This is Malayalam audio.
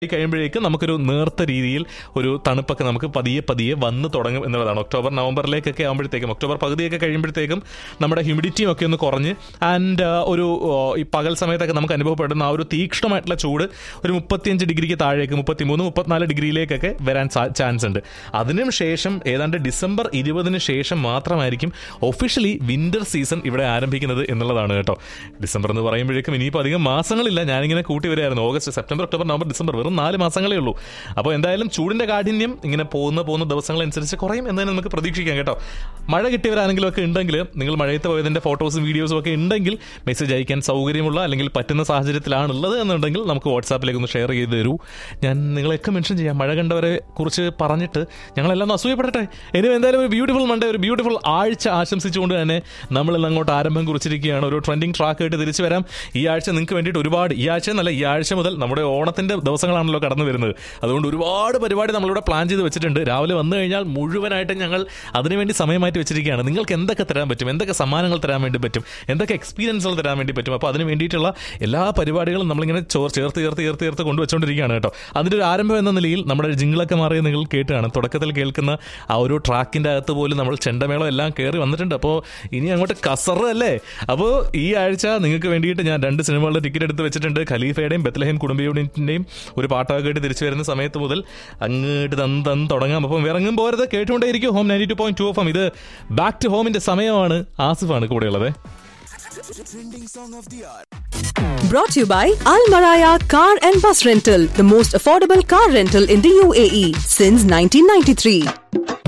കഴിയുമ്പോഴേക്കും നമുക്കൊരു നേർത്ത രീതിയിൽ ഒരു തണുപ്പൊക്കെ നമുക്ക് പതിയെ പതിയെ വന്ന് തുടങ്ങും എന്നുള്ളതാണ് ഒക്ടോബർ നവംബറിലേക്കൊക്കെ ആകുമ്പോഴത്തേക്കും ഒക്ടോബർ പകുതിയൊക്കെ കഴിയുമ്പോഴത്തേക്കും നമ്മുടെ ഹ്യൂമിഡിറ്റിയും ഒക്കെ ഒന്ന് കുറഞ്ഞ് ആൻഡ് ഒരു ഓ, ഈ പകൽ സമയത്തൊക്കെ നമുക്ക് അനുഭവപ്പെടുന്ന ആ ഒരു തീക്ഷ്ണമായിട്ടുള്ള ചൂട് ഒരു മുപ്പത്തിയഞ്ച് ഡിഗ്രിക്ക് താഴേക്ക് മുപ്പത്തിമൂന്ന് മുപ്പത്തിനാല് ഡിഗ്രിയിലേക്കൊക്കെ വരാൻ ചാൻസ് ഉണ്ട് അതിനും ശേഷം ഏതാണ്ട് ഡിസംബർ ഇരുപതിന് ശേഷം മാത്രമായിരിക്കും ഒഫീഷ്യലി വിന്റർ സീസൺ ഇവിടെ ആരംഭിക്കുന്നത് എന്നുള്ളതാണ് കേട്ടോ ഡിസംബർ എന്ന് പറയുമ്പോഴേക്കും ഇനിയിപ്പോൾ അധികം മാസങ്ങളില്ല ഞാനിങ്ങനെ കൂട്ടി വരികയായിരുന്നു August September October November December വെറും നാല് മാസങ്ങളേ ഉള്ളൂ അപ്പോൾ എന്തായാലും ചൂടിന്റെ കാഠിന്യം ഇങ്ങനെ പോകുന്ന പോകുന്ന ദിവസങ്ങളനുസരിച്ച് കുറയും എന്ന് തന്നെ നമുക്ക് പ്രതീക്ഷിക്കാം കേട്ടോ മഴ കിട്ടിയവരാണെങ്കിലും ഒക്കെ ഉണ്ടെങ്കിൽ നിങ്ങൾ മഴയത്ത് പോയതിന്റെ ഫോട്ടോസും വീഡിയോസും ഒക്കെ ഉണ്ടെങ്കിൽ മെസ്സേജ് അയക്കാൻ സൗകര്യമുള്ള അല്ലെങ്കിൽ പറ്റുന്ന സാഹചര്യത്തിലാണുള്ളത് എന്നുണ്ടെങ്കിൽ നമുക്ക് വാട്സാപ്പിലേക്ക് ഒന്ന് ഷെയർ ചെയ്ത് തരൂ ഞാൻ നിങ്ങളെയൊക്കെ മെൻഷൻ ചെയ്യാം മഴ കണ്ടവരെ കുറിച്ച് പറഞ്ഞിട്ട് ഞങ്ങളെല്ലാം ഒന്ന് അസൂയപ്പെടട്ടെ ഇനി എന്തായാലും ഒരു ബ്യൂട്ടിഫുൾ മൺഡേ ഒരു ബ്യൂട്ടിഫുൾ ആഴ്ച ആശംസിച്ചുകൊണ്ട് തന്നെ നമ്മൾ ഇന്ന് അങ്ങോട്ട് ആരംഭം കുറിച്ചിരിക്കുകയാണ് ഒരു ട്രെൻഡിങ് ട്രാക്ക് ആയിട്ട് തിരിച്ചു വരാം ഈ ആഴ്ച നിങ്ങൾക്ക് വേണ്ടിയിട്ട് ഒരുപാട് ഈ ആഴ്ച എന്നല്ല ഈ ആഴ്ച മുതൽ നമ്മുടെ ഓണത്തിന്റെ ദിവസങ്ങളാണല്ലോ കടന്നു വരുന്നത് അതുകൊണ്ട് ഒരുപാട് പരിപാടി നമ്മളിവിടെ പ്ലാൻ ചെയ്ത് വെച്ചിട്ടുണ്ട് രാവിലെ വന്നു കഴിഞ്ഞാൽ മുഴുവനായിട്ട് ഞങ്ങൾ അതിനുവേണ്ടി സമയം മാറ്റി വെച്ചിരിക്കുകയാണ് നിങ്ങൾക്ക് എന്തൊക്കെ തരാൻ പറ്റും എന്തൊക്കെ സമ്മാനങ്ങൾ തരാൻ വേണ്ടി പറ്റും എന്തൊക്കെ എക്സ്പീരിയൻസുകൾ തരാൻ വേണ്ടി പറ്റും അപ്പോൾ അതിന് വേണ്ടിയിട്ടുള്ള എല്ലാ പരിപാടികളും നമ്മളിങ്ങനെ ചോർ ചേർത്ത് ചേർത്ത് ചേർത്ത് ചേർത്ത് കൊണ്ടുവച്ചുകൊണ്ടിരിക്കുകയാണ് കേട്ടോ അതിൻ്റെ ഒരു ആരംഭം എന്ന നിലയിൽ നമ്മുടെ ജിങ്ങളൊക്കെ മാറിയ നിങ്ങൾ കേട്ടാണ് തുടക്കത്തിൽ കേൾക്കുന്ന ആ ഒരു ട്രാക്കിൻ്റെ അകത്ത് പോലും നമ്മൾ ചെണ്ടമേളം എല്ലാം കയറി വന്നിട്ടുണ്ട് അപ്പോൾ ഇനി അങ്ങോട്ട് കസറ് അല്ലേ അപ്പോൾ ഈ ആഴ്ച നിങ്ങൾക്ക് വേണ്ടിയിട്ട് ഞാൻ രണ്ട് സിനിമകളുടെ ടിക്കറ്റ് എടുത്ത് വെച്ചിട്ടുണ്ട് ഖലീഫയുടെയും ബത്ലഹേം കുടുംബയൂണിറ്റിൻ്റെയും ഒരു പാട്ടൊക്കെ കേട്ട് തിരിച്ചു വരുന്ന സമയത്ത് മുതൽ അങ്ങോട്ട് തന്ന് തന്ന് തുടങ്ങാം അപ്പം ഇറങ്ങും പോരുത് കേട്ടുകൊണ്ടേയിരിക്കും home ninety two point two F M ഇത് ബാക്ക് ടു ഹോമിന്റെ സമയമാണ് ആസിഫാണ് കൂടെയുള്ളത് Trending song of the hour. Brought to you by Al Maraya Car and Bus Rental, the most affordable car rental in the UAE since 1993.